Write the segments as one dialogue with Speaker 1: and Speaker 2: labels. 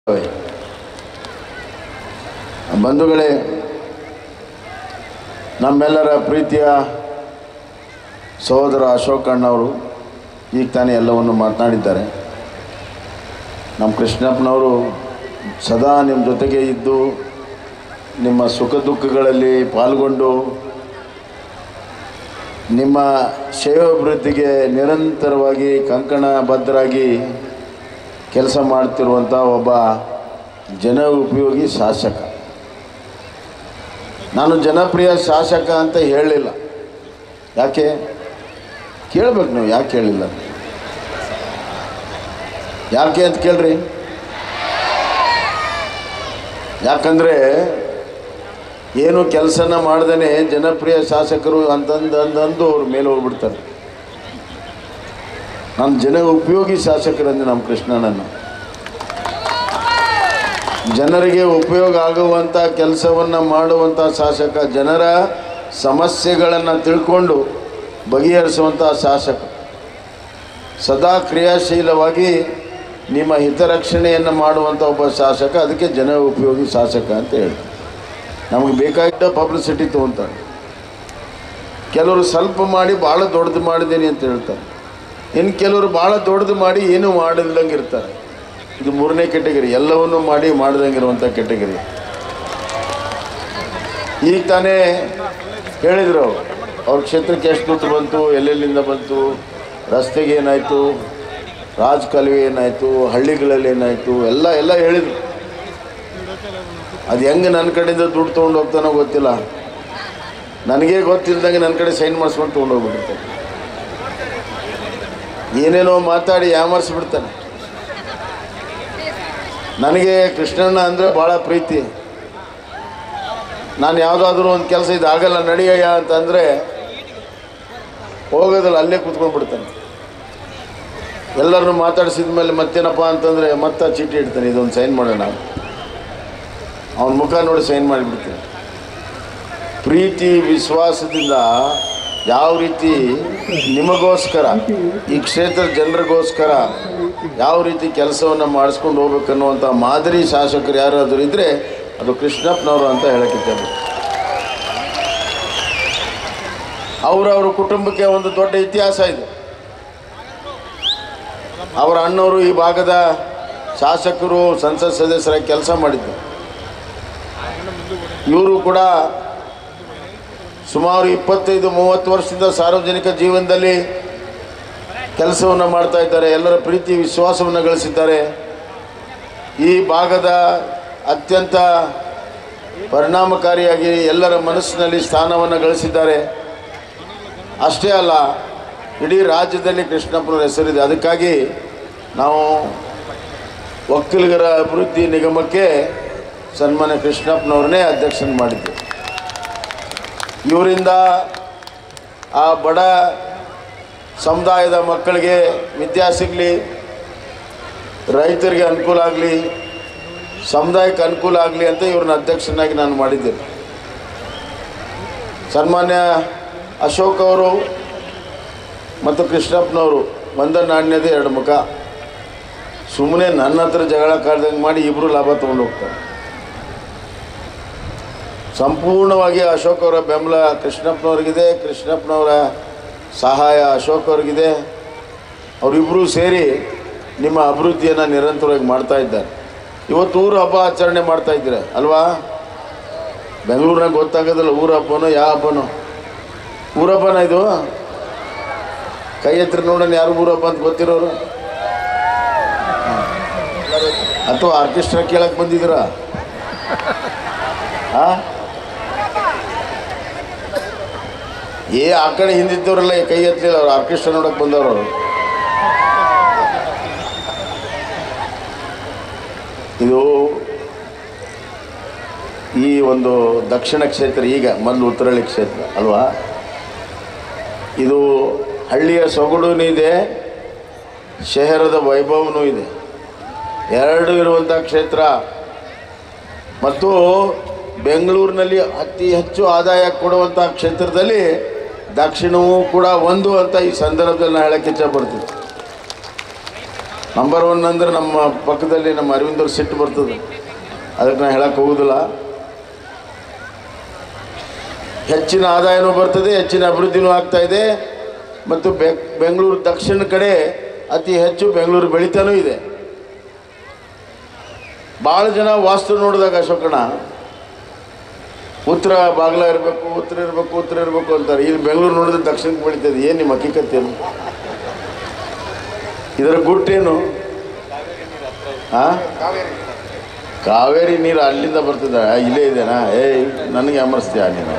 Speaker 1: ಬಂಧುಗಳೇ ನಮ್ಮೆಲ್ಲರ ಪ್ರೀತಿಯ ಸಹೋದರ ಅಶೋಕ್ ಅಣ್ಣವರು ಈಗ ತಾನೇ ಎಲ್ಲವನ್ನು ಮಾತನಾಡಿದ್ದಾರೆ ನಮ್ಮ ಕೃಷ್ಣಪ್ಪನವರು ಸದಾ ನಿಮ್ಮ ಜೊತೆಗೆ ಇದ್ದು ನಿಮ್ಮ ಸುಖ ದುಃಖಗಳಲ್ಲಿ ಪಾಲ್ಗೊಂಡು ನಿಮ್ಮ ಸೇವಾಭಿವೃದ್ಧಿಗೆ ನಿರಂತರವಾಗಿ ಕಂಕಣಬದ್ಧರಾಗಿ ಕೆಲಸ ಮಾಡ್ತಿರುವಂಥ ಒಬ್ಬ ಜನ ಉಪಯೋಗಿ ಶಾಸಕ ನಾನು ಜನಪ್ರಿಯ ಶಾಸಕ ಅಂತ ಹೇಳಲಿಲ್ಲ ಯಾಕೆ ಕೇಳ್ಬೇಕು ನೀವು ಯಾಕೆ ಹೇಳಿಲ್ಲ ಯಾಕೆ ಅಂತ ಕೇಳ್ರಿ ಯಾಕಂದರೆ ಏನು ಕೆಲಸನ ಮಾಡ್ದೇ ಜನಪ್ರಿಯ ಶಾಸಕರು ಅಂತಂದು ಅಂದಂದು ಅವ್ರ ಮೇಲೆ ಹೋಗ್ಬಿಡ್ತಾರೆ ನಾನು ಜನ ಉಪಯೋಗಿ ಶಾಸಕರಂದ್ರೆ ನಮ್ಮ ಕೃಷ್ಣನನ್ನು ಜನರಿಗೆ ಉಪಯೋಗ ಆಗುವಂಥ ಕೆಲಸವನ್ನು ಮಾಡುವಂಥ ಶಾಸಕ ಜನರ ಸಮಸ್ಯೆಗಳನ್ನು ತಿಳ್ಕೊಂಡು ಬಗೆಹರಿಸುವಂಥ ಶಾಸಕ ಸದಾ ಕ್ರಿಯಾಶೀಲವಾಗಿ ನಿಮ್ಮ ಹಿತರಕ್ಷಣೆಯನ್ನು ಮಾಡುವಂಥ ಒಬ್ಬ ಶಾಸಕ ಅದಕ್ಕೆ ಜನ ಉಪಯೋಗಿ ಶಾಸಕ ಅಂತ ಹೇಳ್ತಾರೆ ನಮಗೆ ಬೇಕಾಗಿದ್ದ ಪಬ್ಲಿಸಿಟಿ ತೊಗೊತಾರೆ ಕೆಲವರು ಸ್ವಲ್ಪ ಮಾಡಿ ಭಾಳ ದೊಡ್ಡದು ಮಾಡಿದ್ದೀನಿ ಅಂತ ಹೇಳ್ತಾರೆ ಇನ್ನು ಕೆಲವರು ಭಾಳ ದೊಡ್ಡದು ಮಾಡಿ ಏನೂ ಮಾಡಿಲ್ದಂಗೆ ಇರ್ತಾರೆ ಇದು ಮೂರನೇ ಕೆಟಗರಿ ಎಲ್ಲವನ್ನೂ ಮಾಡಿ ಮಾಡ್ದಂಗಿರುವಂಥ ಕೆಟಗರಿ ಈಗ ತಾನೇ ಹೇಳಿದರು ಅವ್ರು ಅವ್ರ ಕ್ಷೇತ್ರಕ್ಕೆ ಎಷ್ಟು ದುಡ್ಡು ಬಂತು ಎಲ್ಲೆಲ್ಲಿಂದ ಬಂತು ರಸ್ತೆಗೆ ಏನಾಯಿತು ರಾಜ್ ಕಾಲುವೆ ಏನಾಯಿತು ಹಳ್ಳಿಗಳಲ್ಲಿ ಏನಾಯಿತು ಎಲ್ಲ ಎಲ್ಲ ಹೇಳಿದರು ಅದು ಹೆಂಗೆ ನನ್ನ ಕಡೆಯಿಂದ ದುಡ್ಡು ತೊಗೊಂಡು ಹೋಗ್ತಾನೋ ಗೊತ್ತಿಲ್ಲ ನನಗೆ ಗೊತ್ತಿಲ್ದಂಗೆ ನನ್ನ ಕಡೆ ಸೈನ್ ಮಾಡಿಸ್ಕೊಂಡು ತೊಗೊಂಡು ಹೋಗ್ಬಿಟ್ಟಿರ್ತಾನೆ ಏನೇನೋ ಮಾತಾಡಿ ಯಾಮರ್ಸ್ಬಿಡ್ತಾನೆ ನನಗೆ ಕೃಷ್ಣಣ್ಣ ಅಂದರೆ ಭಾಳ ಪ್ರೀತಿ ನಾನು ಯಾವುದಾದ್ರೂ ಒಂದು ಕೆಲಸ ಇದು ಆಗಲ್ಲ ನಡೆಯಯ್ಯ ಅಂತಂದರೆ ಹೋಗೋದಿಲ್ಲ ಅಲ್ಲೇ ಕೂತ್ಕೊಂಡು ಬಿಡ್ತಾನೆ ಎಲ್ಲರನ್ನು ಮಾತಾಡಿಸಿದ ಮೇಲೆ ಮತ್ತೇನಪ್ಪ ಅಂತಂದರೆ ಮತ್ತೆ ಚೀಟಿ ಇಡ್ತಾನೆ ಇದೊಂದು ಸೈನ್ ಮಾಡೋಣ ಅವನ ಮುಖ ನೋಡಿ ಸೈನ್ ಮಾಡಿಬಿಡ್ತೀನಿ ಪ್ರೀತಿ ವಿಶ್ವಾಸದಿಂದ ಯಾವ ರೀತಿ ನಿಮಗೋಸ್ಕರ ಈ ಕ್ಷೇತ್ರ ಜನರಿಗೋಸ್ಕರ ಯಾವ ರೀತಿ ಕೆಲಸವನ್ನು ಮಾಡಿಸ್ಕೊಂಡು ಹೋಗ್ಬೇಕನ್ನುವಂಥ ಮಾದರಿ ಶಾಸಕರು ಯಾರಾದರೂ ಇದ್ದರೆ ಅದು ಕೃಷ್ಣಪ್ಪನವರು ಅಂತ ಹೇಳಕ್ಕಿದ್ದೇನೆ ಅವರವ್ರ ಕುಟುಂಬಕ್ಕೆ ಒಂದು ದೊಡ್ಡ ಇತಿಹಾಸ ಇದೆ ಅವರ ಅಣ್ಣವರು ಈ ಭಾಗದ ಶಾಸಕರು ಸಂಸತ್ ಸದಸ್ಯರಾಗಿ ಕೆಲಸ ಮಾಡಿದ್ದು ಇವರು ಕೂಡ ಸುಮಾರು ಇಪ್ಪತ್ತೈದು ಮೂವತ್ತು ವರ್ಷದಿಂದ ಸಾರ್ವಜನಿಕ ಜೀವನದಲ್ಲಿ ಕೆಲಸವನ್ನು ಮಾಡ್ತಾ ಇದ್ದಾರೆ ಎಲ್ಲರ ಪ್ರೀತಿ ವಿಶ್ವಾಸವನ್ನು ಗಳಿಸಿದ್ದಾರೆ ಈ ಭಾಗದ ಅತ್ಯಂತ ಪರಿಣಾಮಕಾರಿಯಾಗಿ ಎಲ್ಲರ ಮನಸ್ಸಿನಲ್ಲಿ ಸ್ಥಾನವನ್ನು ಗಳಿಸಿದ್ದಾರೆ ಅಷ್ಟೇ ಅಲ್ಲ ಇಡೀ ರಾಜ್ಯದಲ್ಲಿ ಕೃಷ್ಣಪ್ಪನವ್ರ ಹೆಸರಿದೆ ಅದಕ್ಕಾಗಿ ನಾವು ಒಕ್ಕಲಿಗರ ಅಭಿವೃದ್ಧಿ ನಿಗಮಕ್ಕೆ ಸನ್ಮಾನ್ಯ ಕೃಷ್ಣಪ್ಪನವ್ರನ್ನೇ ಅಧ್ಯಕ್ಷನ ಮಾಡಿದ್ದೆ ಇವರಿಂದ ಆ ಬಡ ಸಮುದಾಯದ ಮಕ್ಕಳಿಗೆ ವಿದ್ಯಾ ಸಿಗಲಿ ರೈತರಿಗೆ ಅನುಕೂಲ ಆಗಲಿ ಸಮುದಾಯಕ್ಕೆ ಅನುಕೂಲ ಆಗಲಿ ಅಂತ ಇವ್ರನ್ನ ಅಧ್ಯಕ್ಷನಾಗಿ ನಾನು ಮಾಡಿದ್ದೇನೆ ಸನ್ಮಾನ್ಯ ಅಶೋಕ್ ಅವರು ಮತ್ತು ಕೃಷ್ಣಪ್ಪನವರು ಒಂದ ನಾಣ್ಯದ ಎರಡು ಮುಖ ಸುಮ್ಮನೆ ನನ್ನ ಹತ್ರ ಜಗಳ ಕಾಡ್ದಂಗೆ ಮಾಡಿ ಇಬ್ಬರು ಲಾಭ ತೊಗೊಂಡು ಹೋಗ್ತಾರೆ ಸಂಪೂರ್ಣವಾಗಿ ಅಶೋಕ್ ಅವರ ಬೆಂಬಲ ಕೃಷ್ಣಪ್ಪನವ್ರಿಗಿದೆ ಕೃಷ್ಣಪ್ಪನವರ ಸಹಾಯ ಅಶೋಕ್ ಅವ್ರಿಗಿದೆ ಅವರಿಬ್ಬರೂ ಸೇರಿ ನಿಮ್ಮ ಅಭಿವೃದ್ಧಿಯನ್ನು ನಿರಂತರವಾಗಿ ಮಾಡ್ತಾ ಇದ್ದಾರೆ ಇವತ್ತು ಊರು ಹಬ್ಬ ಆಚರಣೆ ಮಾಡ್ತಾ ಇದ್ದೀರ ಅಲ್ವಾ ಬೆಂಗಳೂರಿನಾಗ ಗೊತ್ತಾಗೋದಿಲ್ಲ ಊರ ಹಬ್ಬನೋ ಯಾವ ಹಬ್ಬನೋ ಊರ ಹಬ್ಬನ ಇದು ಕೈ ಹತ್ರ ನೋಡೋಣ ಯಾರು ಊರ ಹಬ್ಬ ಅಂತ ಗೊತ್ತಿರೋರು ಅಥವಾ ಆರ್ಕೆಸ್ಟ್ರಾ ಕೇಳಕ್ಕೆ ಬಂದಿದ್ದೀರಾ ಆ ಏ ಆ ಕಡೆ ಹಿಂದಿದ್ದವರೆಲ್ಲ ಕೈ ಎತ್ತಲಿಲ್ಲ ಅವ್ರು ಆರ್ಕೆಸ್ಟ್ರಾ ನೋಡಕ್ಕೆ ಬಂದವರು ಅವರು ಇದು ಈ ಒಂದು ದಕ್ಷಿಣ ಕ್ಷೇತ್ರ ಈಗ ಮೊದಲು ಉತ್ತರಳ್ಳಿ ಕ್ಷೇತ್ರ ಅಲ್ವಾ ಇದು ಹಳ್ಳಿಯ ಸೊಗಡೂ ಇದೆ ಶಹರದ ವೈಭವನೂ ಇದೆ ಎರಡು ಇರುವಂಥ ಕ್ಷೇತ್ರ ಮತ್ತು ಬೆಂಗಳೂರಿನಲ್ಲಿ ಅತಿ ಹೆಚ್ಚು ಆದಾಯ ಕೊಡುವಂಥ ಕ್ಷೇತ್ರದಲ್ಲಿ ದಕ್ಷಿಣವೂ ಕೂಡ ಒಂದು ಅಂತ ಈ ಸಂದರ್ಭದಲ್ಲಿ ನಾನು ಹೇಳಕ್ಕೆ ಇಚ್ಛಪಡ್ತೀನಿ ನಂಬರ್ ಒನ್ ಅಂದ್ರೆ ನಮ್ಮ ಪಕ್ಕದಲ್ಲಿ ನಮ್ಮ ಅರವಿಂದ್ ಅವ್ರ ಸಿಟ್ಟು ಬರ್ತದೆ ಅದಕ್ಕೆ ನಾನು ಹೇಳಕ್ಕೆ ಹೋಗೋದಿಲ್ಲ ಹೆಚ್ಚಿನ ಆದಾಯನೂ ಬರ್ತದೆ ಹೆಚ್ಚಿನ ಅಭಿವೃದ್ಧಿನೂ ಆಗ್ತಾ ಇದೆ ಮತ್ತು ಬೆ ಬೆಂಗಳೂರು ದಕ್ಷಿಣ ಕಡೆ ಅತಿ ಹೆಚ್ಚು ಬೆಂಗಳೂರು ಬೆಳೀತಾನೂ ಇದೆ ಭಾಳ ಜನ ವಾಸ್ತು ನೋಡಿದಾಗ ಅಶೋಕಣ್ಣ ಉತ್ತರ ಬಾಗ್ಲ ಇರಬೇಕು ಉತ್ತರ ಇರಬೇಕು ಉತ್ತರ ಇರಬೇಕು ಅಂತಾರೆ ಇಲ್ಲಿ ಬೆಂಗಳೂರು ನೋಡಿದ್ರೆ ದಕ್ಷಿಣಕ್ಕೆ ಬೆಳೀತದೆ ಏನು ನಿಮ್ಮ ಹಕ್ಕಿಕತ್ತೇನು ಇದರ ಗುಟ್ಟೇನು ಹಾಂ ಕಾವೇರಿ ನೀರು ಅಲ್ಲಿಂದ ಬರ್ತದೆ ಇಲ್ಲೇ ಇದೆನಾ ಏಯ್ ನನಗೆ ಅಮರ್ಸ್ತೀಯ ನೀನು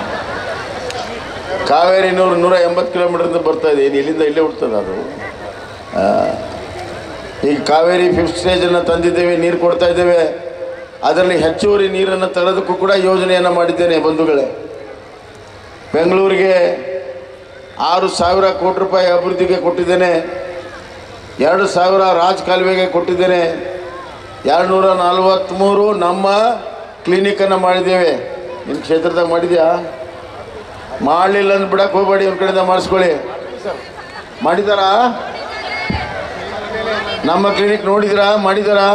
Speaker 1: ಕಾವೇರಿ ನೂರು ನೂರ ಎಂಬತ್ತು ಕಿಲೋಮೀಟ್ರಿಂದ ಬರ್ತಾ ಇದೆ ಏನು ಇಲ್ಲಿಂದ ಇಲ್ಲೇ ಹುಡ್ತದೆ ಅದು ಆ, ಈಗ ಕಾವೇರಿ ಫಿಫ್ತ್ ಸ್ಟೇಜನ್ನು ತಂದಿದ್ದೇವೆ ನೀರು ಕೊಡ್ತಾ ಇದ್ದೇವೆ ಅದರಲ್ಲಿ ಹೆಚ್ಚುವರಿ ನೀರನ್ನು ತರೋದಕ್ಕೂ ಕೂಡ ಯೋಜನೆಯನ್ನು ಮಾಡಿದ್ದೇನೆ ಬಂಧುಗಳೇ ಬೆಂಗಳೂರಿಗೆ ಆರು ಸಾವಿರ ಕೋಟಿ ರೂಪಾಯಿ ಅಭಿವೃದ್ಧಿಗೆ ಕೊಟ್ಟಿದ್ದೇನೆ ಎರಡು ಸಾವಿರ ರಾಜ್ ಕಾಲುವೆಗೆ ಕೊಟ್ಟಿದ್ದೇನೆ ಎರಡು ನೂರ ನಲ್ವತ್ತ್ಮೂರು ನಮ್ಮ ಕ್ಲಿನಿಕನ್ನು ಮಾಡಿದ್ದೇವೆ ನಿಮ್ಮ ಕ್ಷೇತ್ರದಾಗ ಮಾಡಿದ್ಯಾ ಮಾಡಲಿಲ್ಲ ಅಂದ್ ಬಿಡಕ್ಕೆ ಹೋಗಬೇಡಿ ಒಂದು ಕಡೆಯಿಂದ ಮಾಡಿಸ್ಕೊಳ್ಳಿ ಮಾಡಿದಾರಾ ನಮ್ಮ ಕ್ಲಿನಿಕ್ ನೋಡಿದಿರಾ ಮಾಡಿದಾರಾ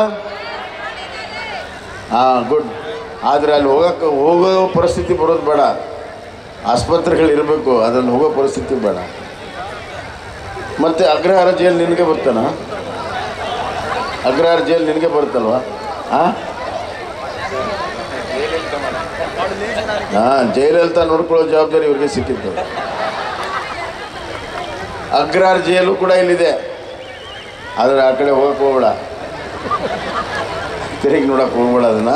Speaker 1: ಹಾಂ ಗುಡ್ ಆದರೆ ಅಲ್ಲಿ ಹೋಗಕ್ಕೆ ಹೋಗೋ ಪರಿಸ್ಥಿತಿ ಬರೋದು ಬೇಡ ಆಸ್ಪತ್ರೆಗಳಿರಬೇಕು ಅದ್ರಲ್ಲಿ ಹೋಗೋ ಪರಿಸ್ಥಿತಿ ಬೇಡ ಮತ್ತು ಅಗ್ರಹಾರ ಜೈಲು ನಿನಗೆ ಬರ್ತಾನ ಅಗ್ರಹಾರ ಜೈಲು ನಿನಗೆ ಬರುತ್ತಲ್ವಾ ಹಾಂ ಹಾಂ ಜೈಲಲಿತ ನೋಡ್ಕೊಳ್ಳೋ ಜವಾಬ್ದಾರಿ ಇವ್ರಿಗೆ ಸಿಕ್ಕಿತ್ತು ಅಗ್ರಹಾರ ಜೈಲು ಕೂಡ ಇಲ್ಲಿದೆ ಆದರೆ ಆ ಕಡೆ ಹೋಗಕ್ಕೆ ಹೋಗ್ಬೇಡ ತಿರುಗಿ ನೋಡಕ್ಕೆ ಹೋಗ್ಬೇಡ ಅದನ್ನ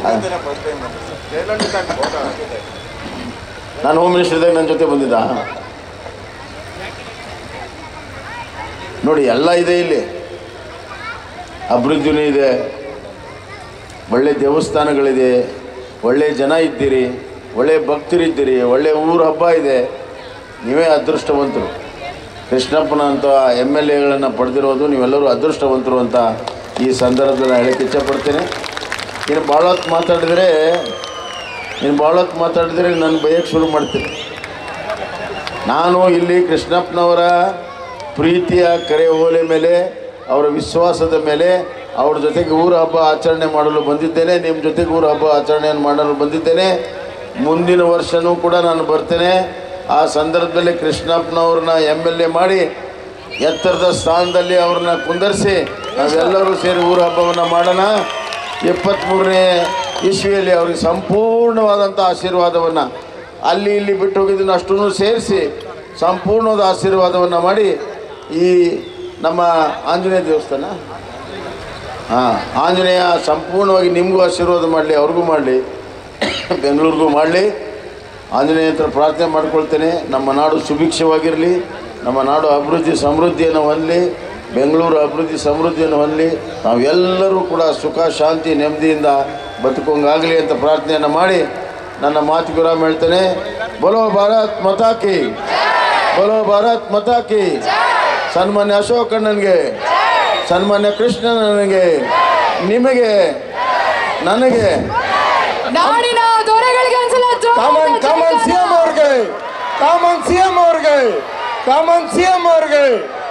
Speaker 1: ನಾನು ಹೋಮ್ ಮಿನಿಸ್ಟರ್ದಾಗ ನನ್ನ ಜೊತೆ ಬಂದಿದ್ದ ನೋಡಿ ಎಲ್ಲ ಇದೆ ಇಲ್ಲಿ ಅಭಿವೃದ್ಧಿನೂ ಇದೆ ಒಳ್ಳೆ ದೇವಸ್ಥಾನಗಳಿದೆ ಒಳ್ಳೆ ಜನ ಇದ್ದೀರಿ ಒಳ್ಳೆ ಭಕ್ತರಿದ್ದೀರಿ ಒಳ್ಳೆ ಊರು ಹಬ್ಬ ಇದೆ ನೀವೇ ಅದೃಷ್ಟವಂತರು ಕೃಷ್ಣಪ್ಪನ ಅಂತ ಎಮ್ ಎಲ್ ಎಗಳನ್ನು ಪಡೆದಿರೋದು ನೀವೆಲ್ಲರೂ ಅದೃಷ್ಟವಂತರು ಅಂತ ಈ ಸಂದರ್ಭದಲ್ಲಿ ಹೇಳಕ್ಕೆ ಇಚ್ಛಪಡ್ತೇನೆ ಇನ್ನು ಭಾಳ ಹೊತ್ತು ಮಾತಾಡಿದರೆ ಇನ್ನು ಭಾಳ ಹೊತ್ತು ಮಾತಾಡಿದರೆ ನಾನು ಬೈಯಕ್ಕೆ ಶುರು ಮಾಡ್ತೀನಿ ನಾನು ಇಲ್ಲಿ ಕೃಷ್ಣಪ್ಪನವರ ಪ್ರೀತಿಯ ಕರೆ ಓಲೆ ಮೇಲೆ ಅವರ ವಿಶ್ವಾಸದ ಮೇಲೆ ಅವ್ರ ಜೊತೆಗೆ ಊರ ಹಬ್ಬ ಆಚರಣೆ ಮಾಡಲು ಬಂದಿದ್ದೇನೆ ನಿಮ್ಮ ಜೊತೆಗೆ ಊರ ಹಬ್ಬ ಆಚರಣೆಯನ್ನು ಮಾಡಲು ಬಂದಿದ್ದೇನೆ ಮುಂದಿನ ವರ್ಷವೂ ಕೂಡ ನಾನು ಬರ್ತೇನೆ ಆ ಸಂದರ್ಭದಲ್ಲಿ ಕೃಷ್ಣಪ್ಪನವ್ರನ್ನ ಎಮ್ ಎಲ್ ಎ ಮಾಡಿ ಎತ್ತರದ ಸ್ಥಾನದಲ್ಲಿ ಅವ್ರನ್ನ ಕುಂದರಿಸಿ ನಾವೆಲ್ಲರೂ ಸೇರಿ ಊರ ಹಬ್ಬವನ್ನು ಮಾಡೋಣ ಇಪ್ಪತ್ತ್ಮೂರನೇ ಇಸ್ವಿಯಲ್ಲಿ ಅವ್ರಿಗೆ ಸಂಪೂರ್ಣವಾದಂಥ ಆಶೀರ್ವಾದವನ್ನು ಅಲ್ಲಿ ಇಲ್ಲಿ ಬಿಟ್ಟು ಹೋಗಿದ್ದನ್ನು ಅಷ್ಟೂ ಸೇರಿಸಿ ಸಂಪೂರ್ಣವಾದ ಆಶೀರ್ವಾದವನ್ನು ಮಾಡಿ ಈ ನಮ್ಮ ಆಂಜನೇಯ ದೇವಸ್ಥಾನ ಹಾಂ ಆಂಜನೇಯ ಸಂಪೂರ್ಣವಾಗಿ ನಿಮಗೂ ಆಶೀರ್ವಾದ ಮಾಡಲಿ ಅವ್ರಿಗೂ ಮಾಡಲಿ ಬೆಂಗಳೂರಿಗೂ ಮಾಡಲಿ ಆಂಜನೇಯ ಹತ್ರ ಪ್ರಾರ್ಥನೆ ಮಾಡ್ಕೊಳ್ತೇನೆ ನಮ್ಮ ನಾಡು ಸುಭಿಕ್ಷವಾಗಿರಲಿ ನಮ್ಮ ನಾಡು ಅಭಿವೃದ್ಧಿ ಸಮೃದ್ಧಿಯನ್ನು ಹೊಂದಲಿ ಬೆಂಗಳೂರು ಅಭಿವೃದ್ಧಿ ಸಮೃದ್ಧಿಯನ್ನು ಹೊಂದಲಿ ನಾವೆಲ್ಲರೂ ಕೂಡ ಸುಖ ಶಾಂತಿ ನೆಮ್ಮದಿಯಿಂದ ಬದುಕೋಂಗಾಗಲಿ ಅಂತ ಪ್ರಾರ್ಥನೆಯನ್ನು ಮಾಡಿ ನನ್ನ ಮಾತು ವಿರಾಮ ಹೇಳ್ತೇನೆ ಬಲೋ ಭಾರತ್ ಮತಾಕಿ ಬಲೋ ಭಾರತ್ ಮತಾಕಿ ಸನ್ಮಾನ್ಯ ಅಶೋಕ್ ಅಣ್ಣನಿಗೆ ಸನ್ಮಾನ್ಯ ಕೃಷ್ಣ ನನಗೆ ನಿಮಗೆ ನನಗೆ
Speaker 2: ನಾಡಿನ ದೊರೆಗಳಿಗೆ ಒಂದ್ಸಲ
Speaker 3: ಕಾಮನ್ ಕಾಮನ್ ಸಿ ಎಂ ಅವ್ರಿಗೆ ಕಾಮನ್ ಸಿ ಎಂ ಅವ್ರಿಗೆ ಕಾಮನ್ ಸಿ ಎಂ ಅವ್ರಿಗೆ